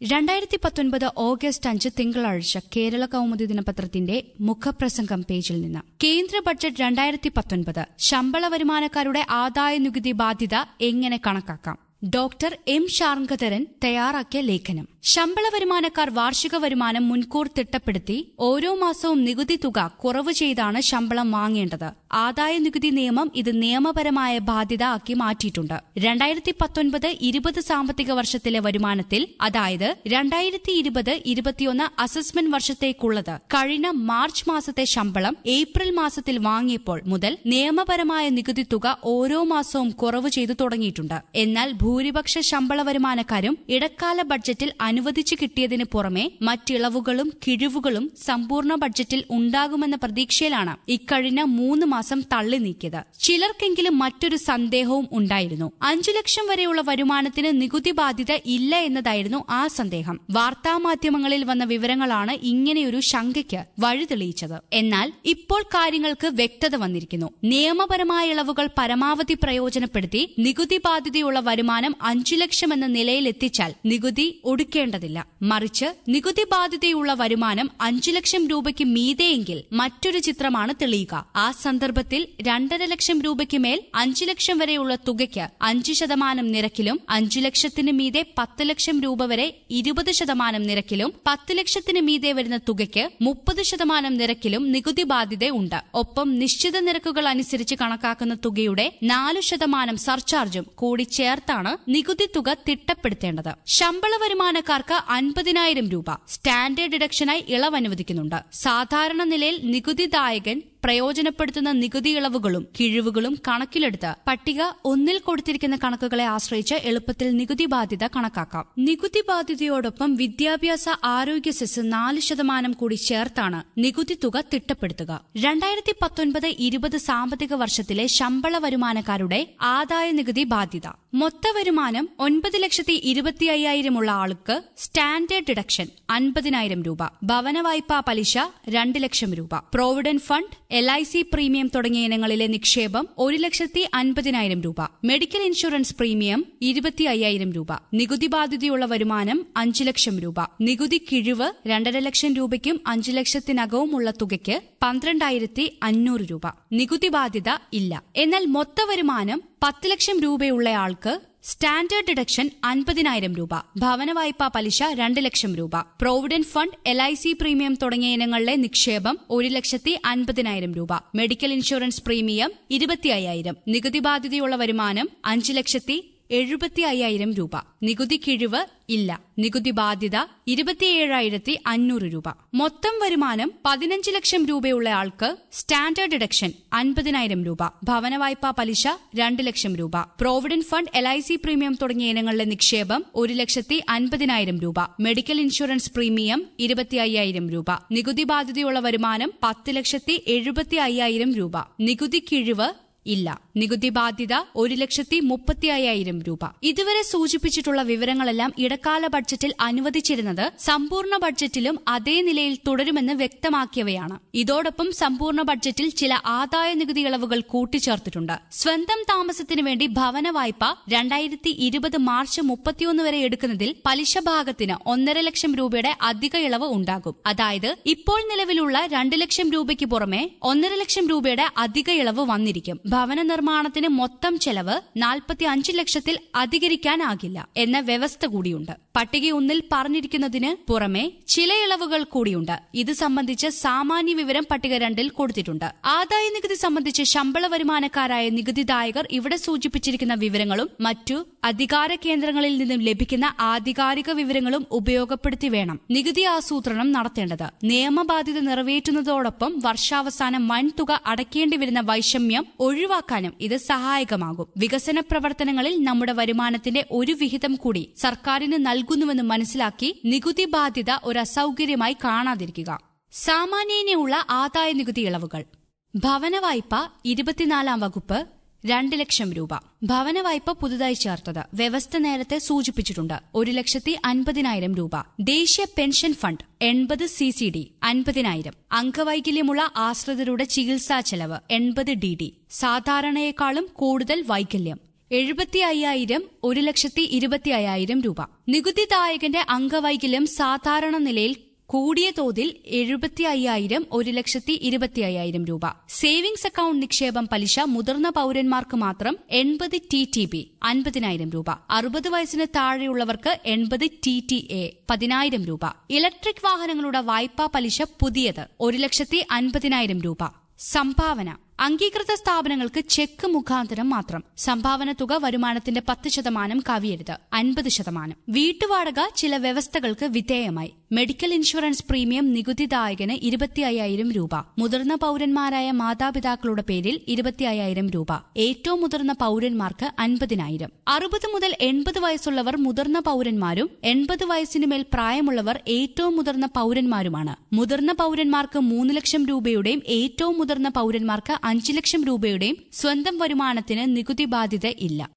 രണ്ടായിരത്തി പത്തൊൻപത് ഓഗസ്റ്റ് അഞ്ച് തിങ്കളാഴ്ച കേരള കൗമുദി ദിനപത്രത്തിന്റെ മുഖപ്രസംഗം പേജിൽ നിന്ന് കേന്ദ്ര ബഡ്ജറ്റ് രണ്ടായിരത്തി പത്തൊൻപത് ശമ്പള വരുമാനക്കാരുടെ ആദായ നികുതി ബാധ്യത എങ്ങനെ കണക്കാക്കാം ഡോക്ടർ എം ശാർങ്കധരൻ തയ്യാറാക്കിയ ലേഖനം ശമ്പള വരുമാനക്കാർ വാർഷിക വരുമാനം മുൻകൂർ തിട്ടപ്പെടുത്തി ഓരോ മാസവും നികുതി തുക കുറവ് ചെയ്താണ് ശമ്പളം വാങ്ങേണ്ടത് ആദായ നികുതി നിയമം ഇത് നിയമപരമായ ബാധ്യത ആക്കി മാറ്റിയിട്ടുണ്ട് രണ്ടായിരത്തി പത്തൊൻപത് ഇരുപത് സാമ്പത്തിക വർഷത്തിലെ വരുമാനത്തിൽ അതായത് രണ്ടായിരത്തി ഇരുപത് ഇരുപത്തിയൊന്ന് അസസ്മെന്റ് വർഷത്തേക്കുള്ളത് കഴിഞ്ഞ മാർച്ച് മാസത്തെ ശമ്പളം ഏപ്രിൽ മാസത്തിൽ വാങ്ങിയപ്പോൾ മുതൽ നിയമപരമായ നികുതി തുക ഓരോ മാസവും കുറവ് ചെയ്തു തുടങ്ങിയിട്ടുണ്ട് എന്നാൽ ഭൂരിപക്ഷ ശമ്പള വരുമാനക്കാരും ഇടക്കാല ബഡ്ജറ്റിൽ അനുവദിച്ചു കിട്ടിയതിനു പുറമെ മറ്റിളവുകളും കിഴിവുകളും സമ്പൂർണ്ണ ബഡ്ജറ്റിൽ ഉണ്ടാകുമെന്ന പ്രതീക്ഷയിലാണ് ഇക്കഴിഞ്ഞ മൂന്ന് മാസം തള്ളി നീക്കിയത് ചിലർക്കെങ്കിലും മറ്റൊരു സന്ദേഹവും ഉണ്ടായിരുന്നു അഞ്ചു ലക്ഷം വരെയുള്ള വരുമാനത്തിന് നികുതി ബാധ്യത ഇല്ല എന്നതായിരുന്നു ആ സന്ദേഹം വാർത്താമാധ്യമങ്ങളിൽ വന്ന വിവരങ്ങളാണ് ഇങ്ങനെയൊരു ശങ്കയ്ക്ക് വഴിതെളിയിച്ചത് എന്നാൽ ഇപ്പോൾ കാര്യങ്ങൾക്ക് വ്യക്തത വന്നിരിക്കുന്നു നിയമപരമായ ഇളവുകൾ പരമാവധി പ്രയോജനപ്പെടുത്തി നികുതി ബാധ്യതയുള്ള വരുമാനം അഞ്ചു ലക്ഷം എന്ന നിലയിലെത്തിച്ചാൽ നികുതി ഒടുക്കേണ്ടതില്ല മറിച്ച് നികുതി ബാധ്യതയുള്ള വരുമാനം അഞ്ചു ലക്ഷം രൂപയ്ക്ക് മീതെയെങ്കിൽ മറ്റൊരു ചിത്രമാണ് തെളിയുക ആ സന്ദർഭത്തിൽ രണ്ടര ലക്ഷം രൂപയ്ക്ക് മേൽ അഞ്ചു ലക്ഷം വരെയുള്ള തുകയ്ക്ക് അഞ്ചു ശതമാനം നിരക്കിലും അഞ്ചു ലക്ഷത്തിന് മീതെ പത്ത് ലക്ഷം രൂപ വരെ ഇരുപത് ശതമാനം നിരക്കിലും പത്ത് ലക്ഷത്തിന് മീതെ വരുന്ന തുകയ്ക്ക് മുപ്പത് ശതമാനം നിരക്കിലും നികുതി ബാധ്യത ഉണ്ട് ഒപ്പം നിശ്ചിത നിരക്കുകൾ അനുസരിച്ച് കണക്കാക്കുന്ന തുകയുടെ നാലു ശതമാനം സർചാർജും കൂടി ചേർത്താണ് നികുതി തുക തിട്ടപ്പെടുത്തേണ്ടത് ശമ്പള വരുമാനക്കാർക്ക് അൻപതിനായിരം രൂപ സ്റ്റാൻഡേർഡ് ഡിഡക്ഷനായി ഇളവ് അനുവദിക്കുന്നുണ്ട് സാധാരണ നിലയിൽ നികുതിദായകൻ പ്രയോജനപ്പെടുത്തുന്ന നികുതി ഇളവുകളും കിഴിവുകളും കണക്കിലെടുത്ത് പട്ടിക ഒന്നിൽ കൊടുത്തിരിക്കുന്ന കണക്കുകളെ ആശ്രയിച്ച് എളുപ്പത്തിൽ നികുതി ബാധ്യത കണക്കാക്കാം നികുതി ബാധ്യതയോടൊപ്പം വിദ്യാഭ്യാസ ആരോഗ്യ സെസ് നാല് ശതമാനം കൂടി ചേർത്താണ് നികുതി തുക തിട്ടപ്പെടുത്തുക രണ്ടായിരത്തി പത്തൊൻപത് ഇരുപത് സാമ്പത്തിക വർഷത്തിലെ ശമ്പള വരുമാനക്കാരുടെ ആദായ നികുതി ബാധ്യത മൊത്ത വരുമാനം ഒൻപത് ലക്ഷത്തി ഇരുപത്തി അയ്യായിരമുള്ള ആൾക്ക് സ്റ്റാൻഡേർഡ് ഡിഡക്ഷൻ അൻപതിനായിരം രൂപ ഭവന വായ്പാ പലിശ രണ്ട് ലക്ഷം രൂപ provident fund L I C premium തുടങ്ങിയ ഇനങ്ങളിലെ നിക്ഷേപം ഒരു ലക്ഷത്തി അൻപതിനായിരം രൂപ മെഡിക്കൽ ഇൻഷുറൻസ് പ്രീമിയം ഇരുപത്തി അയ്യായിരം രൂപ നികുതി ബാധ്യതയുള്ള വരുമാനം അഞ്ചു ലക്ഷം രൂപ നികുതി കിഴിവ് രണ്ടര ലക്ഷം രൂപയ്ക്കും അഞ്ചു ലക്ഷത്തിനകവുമുള്ള തുകയ്ക്ക് പന്ത്രണ്ടായിരത്തി അഞ്ഞൂറ് രൂപ നികുതി ബാധ്യത ഇല്ല എന്നാൽ മൊത്ത വരുമാനം പത്ത് ലക്ഷം രൂപയുള്ളയാൾക്ക് സ്റ്റാൻഡേർഡ് ഡിഡക്ഷൻ അൻപതിനായിരം രൂപ ഭവന വായ്പാ പലിശ രണ്ട് ലക്ഷം രൂപ provident fund L I C premium തുടങ്ങിയ ഇനങ്ങളിലെ നിക്ഷേപം ഒരു ലക്ഷത്തി അൻപതിനായിരം രൂപ മെഡിക്കൽ ഇൻഷുറൻസ് പ്രീമിയം ഇരുപത്തി അയ്യായിരം നികുതി ബാധ്യതയുള്ള വരുമാനം അഞ്ച് ലക്ഷത്തി എഴുപത്തി അയ്യായിരം രൂപ നികുതി കിഴിവ് ഇല്ല നികുതി ബാധ്യത ഇരുപത്തിയേഴായിരത്തി അഞ്ഞൂറ് രൂപ മൊത്തം വരുമാനം പതിനഞ്ച് ലക്ഷം രൂപയുള്ള ആൾക്ക് സ്റ്റാൻഡേർഡ് ഡിഡക്ഷൻ അൻപതിനായിരം രൂപ ഭവന വായ്പാ പലിശ രണ്ട് ലക്ഷം രൂപ provident fund L I C premium തുടങ്ങിയ ഇനങ്ങളിലെ നിക്ഷേപം ഒരു ലക്ഷത്തി അൻപതിനായിരം രൂപ മെഡിക്കൽ ഇൻഷുറൻസ് പ്രീമിയം ഇരുപത്തി അയ്യായിരം രൂപ നികുതി ബാധ്യതയുള്ള വരുമാനം പത്ത് ലക്ഷത്തി എഴുപത്തി അയ്യായിരം രൂപ നികുതി കിഴിവ് ഇല്ല നികുതി ബാധ്യത ഒരു ലക്ഷത്തി മുപ്പത്തി അയ്യായിരം രൂപ ഇതുവരെ സൂചിപ്പിച്ചിട്ടുള്ള വിവരങ്ങളെല്ലാം ഇടക്കാല ബഡ്ജറ്റിൽ അനുവദിച്ചിരുന്നത് സമ്പൂർണ്ണ ബഡ്ജറ്റിലും അതേ നിലയിൽ തുടരുമെന്ന് വ്യക്തമാക്കിയവയാണ് ഇതോടൊപ്പം സമ്പൂർണ്ണ ബഡ്ജറ്റിൽ ചില ആദായ നികുതി ഇളവുകൾ കൂട്ടിച്ചേർത്തിട്ടുണ്ട് സ്വന്തം താമസത്തിനു വേണ്ടി ഭവന വായ്പ രണ്ടായിരത്തി ഇരുപത് മാർച്ച് മുപ്പത്തിയൊന്ന് വരെ എടുക്കുന്നതിൽ പലിശ ഭാഗത്തിന് ഒന്നര ലക്ഷം രൂപയുടെ അധിക ഇളവ് ഉണ്ടാകും അതായത് ഇപ്പോൾ നിലവിലുള്ള രണ്ട് ലക്ഷം രൂപയ്ക്ക് പുറമെ ഒന്നര ലക്ഷം രൂപയുടെ അധിക ഇളവ് വന്നിരിക്കും ഭവന നിർമ്മാണത്തിന് മൊത്തം ചെലവ് നാൽപ്പത്തി അഞ്ച് ലക്ഷത്തിൽ അധികരിക്കാനാകില്ല എന്ന വ്യവസ്ഥ കൂടിയുണ്ട് പട്ടിക ഒന്നിൽ പറഞ്ഞിരിക്കുന്നതിന് പുറമെ ചില ഇളവുകൾ കൂടിയുണ്ട് ഇത് സംബന്ധിച്ച് സാമാന്യ വിവരം പട്ടിക രണ്ടിൽ കൊടുത്തിട്ടുണ്ട് ആദായ നികുതി സംബന്ധിച്ച് ശമ്പള വരുമാനക്കാരായ നികുതിദായകർ ഇവിടെ സൂചിപ്പിച്ചിരിക്കുന്ന വിവരങ്ങളും മറ്റു അധികാര കേന്ദ്രങ്ങളിൽ നിന്നും ലഭിക്കുന്ന ആധികാരിക വിവരങ്ങളും ഉപയോഗപ്പെടുത്തി വേണം നികുതി ആസൂത്രണം നടത്തേണ്ടത് നിയമബാധ്യത നിറവേറ്റുന്നതോടൊപ്പം വർഷാവസാനം വൻതുക അടയ്ക്കേണ്ടി വരുന്ന വൈഷമ്യം ഒഴിവാക്കാനും ഇത് സഹായകമാകും വികസന പ്രവർത്തനങ്ങളിൽ നമ്മുടെ വരുമാനത്തിന്റെ ഒരു വിഹിതം കൂടി സർക്കാരിന് നൽകുന്നുവെന്ന് മനസ്സിലാക്കി നികുതി ബാധ്യത ഒരു അസൌകര്യമായി കാണാതിരിക്കുക സാമാന്യേനയുള്ള ആദായ നികുതി ഇളവുകൾ ഭവന വായ്പ ഇരുപത്തിനാലാം വകുപ്പ് രണ്ട് ലക്ഷം രൂപ ഭവന വായ്പ പുതുതായി ചേർത്തത് വ്യവസ്ഥ നേരത്തെ സൂചിപ്പിച്ചിട്ടുണ്ട് ഒരു ലക്ഷത്തി അൻപതിനായിരം രൂപ ദേശീയ പെൻഷൻ ഫണ്ട് എൺപത് സി സി ഡി അൻപതിനായിരം അംഗവൈകല്യമുള്ള ആശ്രിതരുടെ ചികിത്സാ ചെലവ് എൺപത് ഡി ഡി സാധാരണയെക്കാളും കൂടുതൽ വൈകല്യം എഴുപത്തി അയ്യായിരം ഒരു ലക്ഷത്തി ഇരുപത്തി അയ്യായിരം രൂപ നികുതിദായകന്റെ അംഗവൈകല്യം സാധാരണ നിലയിൽ കൂടിയ തോതിൽ എഴുപത്തി അയ്യായിരം ഒരു ലക്ഷത്തി ഇരുപത്തി അയ്യായിരം രൂപ സേവിംഗ്സ് അക്കൌണ്ട് നിക്ഷേപം പലിശ മുതിർന്ന പൌരന്മാർക്ക് മാത്രം എൺപത് ടി ടി ബി അൻപതിനായിരം രൂപ അറുപത് വയസ്സിന് താഴെയുള്ളവർക്ക് എൺപത് ടി ടി എ പതിനായിരം രൂപ ഇലക്ട്രിക് വാഹനങ്ങളുടെ വായ്പാ പലിശ പുതിയത് ഒരു ലക്ഷത്തി അൻപതിനായിരം രൂപ സംഭാവന അംഗീകൃത സ്ഥാപനങ്ങൾക്ക് ചെക്ക് മുഖാന്തരം മാത്രം സംഭാവന തുക വരുമാനത്തിന്റെ പത്ത് ശതമാനം കവിയരുത് അൻപത് ശതമാനം വീട്ടുവാടക ചില വ്യവസ്ഥകൾക്ക് വിധേയമായി മെഡിക്കൽ ഇൻഷുറൻസ് പ്രീമിയം നികുതിദായകന് ഇരുപത്തി അയ്യായിരം രൂപ മുതിർന്ന പൌരന്മാരായ മാതാപിതാക്കളുടെ പേരിൽ ഇരുപത്തി അയ്യായിരം രൂപ ഏറ്റവും മുതിർന്ന പൌരന്മാർക്ക് അൻപതിനായിരം അറുപത് മുതൽ എൺപത് വയസ്സുള്ളവർ മുതിർന്ന പൌരന്മാരും എൺപത് വയസ്സിനുമേൽ പ്രായമുള്ളവർ ഏറ്റവും മുതിർന്ന പൌരന്മാരുമാണ് മുതിർന്ന പൌരന്മാർക്ക് മൂന്ന് ലക്ഷം രൂപയുടെയും ഏറ്റവും മുതിർന്ന പൌരന്മാർക്ക് അഞ്ച് ലക്ഷം രൂപയുടെയും സ്വന്തം വരുമാനത്തിന് നികുതി ബാധ്യത ഇല്ല